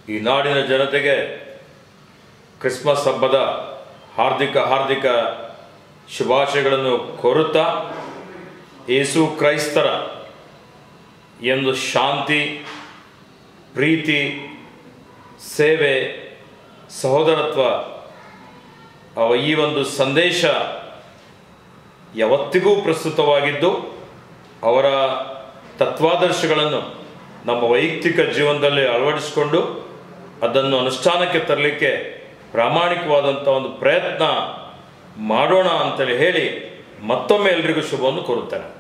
ಈ ನಾಡಿನ ಜನತೆಗೆ ಕ್ರಿಸ್ಮಸ್ ಹಬ್ಬದ ಹಾರ್ದಿಕ ಹಾರ್ದಿಕ ಶುಭಾಶಯಗಳನ್ನು ಕೋರುತ್ತಾ ಯೇಸು ಕ್ರೈಸ್ತರ ಎಂದು ಶಾಂತಿ ಪ್ರೀತಿ ಸೇವೆ ಸಹೋದರತ್ವ ಅವ ಈ ಒಂದು ಸಂದೇಶ ಯಾವತ್ತಿಗೂ ಪ್ರಸ್ತುತವಾಗಿದ್ದು ಅವರ ತತ್ವಾದರ್ಶಗಳನ್ನು ನಮ್ಮ ವೈಯಕ್ತಿಕ ಜೀವನದಲ್ಲಿ ಅಳವಡಿಸಿಕೊಂಡು ಅದನ್ನು ಅನುಷ್ಠಾನಕ್ಕೆ ತರಲಿಕ್ಕೆ ಪ್ರಾಮಾಣಿಕವಾದಂಥ ಒಂದು ಪ್ರಯತ್ನ ಮಾಡೋಣ ಅಂತೇಳಿ ಹೇಳಿ ಮತ್ತೊಮ್ಮೆ ಎಲ್ರಿಗೂ ಶುಭವನ್ನು ಕೋರುತ್ತೇನೆ